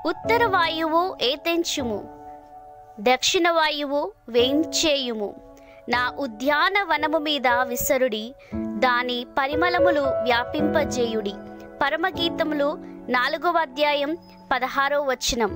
ఉత్తర వాయువు ఏతెంచుము దక్షిణ వాయువు వేంచేయుము నా ఉద్యానవనము మీద విసరుడి దాని పరిమళములు వ్యాపింపజేయుడి పరమగీతములు నాలుగవ అధ్యాయం పదహారో వచనం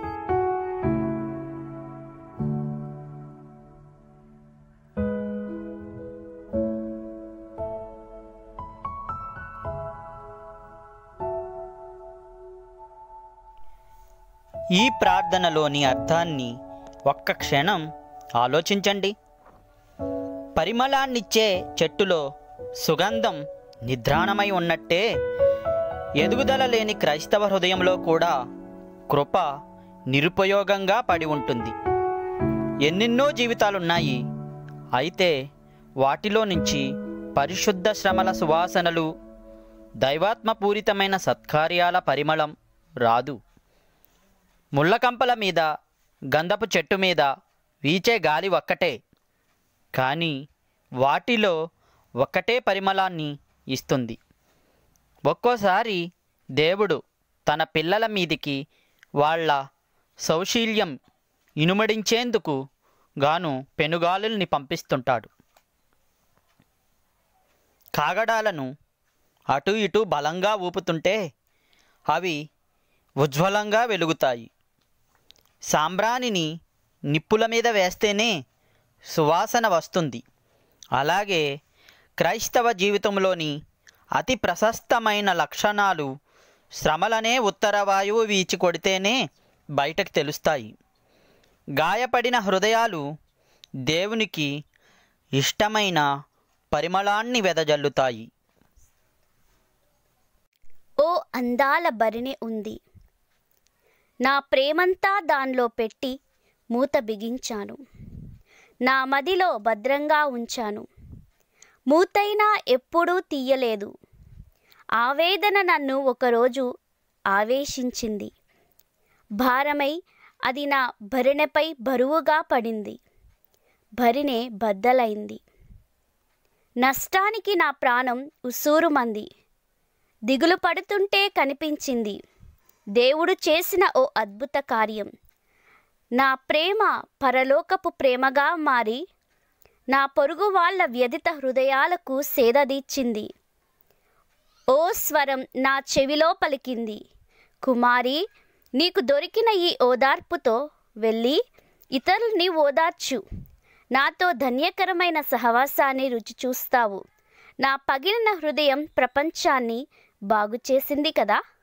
ఈ ప్రార్థనలోని అర్థాన్ని ఒక్క క్షణం ఆలోచించండి పరిమళాన్నిచ్చే చెట్టులో సుగంధం నిద్రాణమై ఉన్నట్టే ఎదుగుదల లేని క్రైస్తవ హృదయంలో కూడా కృప నిరుపయోగంగా పడి ఉంటుంది ఎన్నెన్నో జీవితాలున్నాయి అయితే వాటిలో నుంచి పరిశుద్ధ శ్రమల సువాసనలు దైవాత్మపూరితమైన సత్కార్యాల పరిమళం రాదు ముళ్ళకంపల మీద గంధపు చెట్టు మీద వీచే గాలి ఒక్కటే కానీ వాటిలో ఒక్కటే పరిమళాన్ని ఇస్తుంది ఒక్కోసారి దేవుడు తన పిల్లల మీదికి వాళ్ళ సౌశీల్యం ఇనుమడించేందుకు గాను పెనుగాలుల్ని పంపిస్తుంటాడు కాగడాలను అటు ఇటు బలంగా ఊపుతుంటే అవి ఉజ్వలంగా వెలుగుతాయి సాంబ్రాణిని నిప్పుల మీద వేస్తేనే సువాసన వస్తుంది అలాగే క్రైస్తవ జీవితంలోని అతి ప్రశస్తమైన లక్షణాలు శ్రమలనే ఉత్తర వాయువు వీచి కొడితేనే బయటకు తెలుస్తాయి గాయపడిన హృదయాలు దేవునికి ఇష్టమైన పరిమళాన్ని వెదజల్లుతాయి ఓ అందాల బరిణె ఉంది నా ప్రేమంతా దానిలో పెట్టి మూత బిగించాను నా మదిలో భద్రంగా ఉంచాను మూతైనా ఎప్పుడూ తీయలేదు ఆవేదన నన్ను ఒకరోజు ఆవేశించింది భారమై అది నా భరిణెపై బరువుగా పడింది భరిణె బద్దలైంది నష్టానికి నా ప్రాణం ఉసూరుమంది దిగులు పడుతుంటే కనిపించింది దేవుడు చేసిన ఓ అద్భుత కార్యం నా ప్రేమ పరలోకపు ప్రేమగా మారి నా పొరుగు వాళ్ళ వ్యధిత హృదయాలకు సేదదీచ్చింది ఓ స్వరం నా చెవిలో పలికింది కుమారి నీకు దొరికిన ఈ ఓదార్పుతో వెళ్ళి ఇతరుల్ని ఓదార్చు నాతో ధన్యకరమైన సహవాసాన్ని రుచి చూస్తావు నా పగిలిన హృదయం ప్రపంచాన్ని బాగు చేసింది కదా